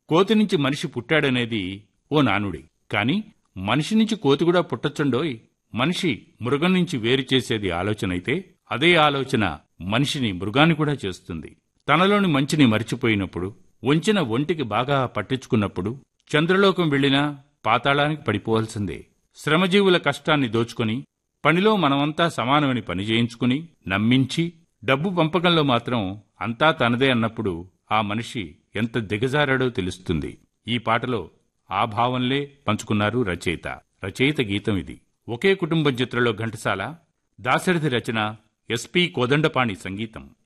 కోతి నుంచి మనిషి పుట్టాడనేది ఓ నానుడి కాని మనిషి నుంచి కోతి కూడా పుట్టొచ్చండోయ్ మనిషి మృగం నుంచి వేరు చేసేది ఆలోచనైతే అదే ఆలోచన మనిషిని మృగాన్ని కూడా చేస్తుంది తనలోని మంచిని మరిచిపోయినప్పుడు వంచిన ఒంటికి బాగా పట్టించుకున్నప్పుడు చంద్రలోకం వెళ్ళినా పాతాళానికి పడిపోవాల్సిందే శ్రమజీవుల కష్టాన్ని దోచుకొని పనిలో మనమంతా సమానమని పని చేయించుకుని నమ్మించి డబ్బు పంపకంలో మాత్రం అంతా తనదే అన్నప్పుడు ఆ మనిషి ఎంత దిగజారాడో తెలుస్తుంది ఈ పాటలో ఆ భావంలే పంచుకున్నారు రచయిత రచయిత గీతం ఇది ఒకే కుటుంబం చిత్రంలో ఘంటసాల దాశరథి రచన ఎస్పి కోదండపాణి సంగీతం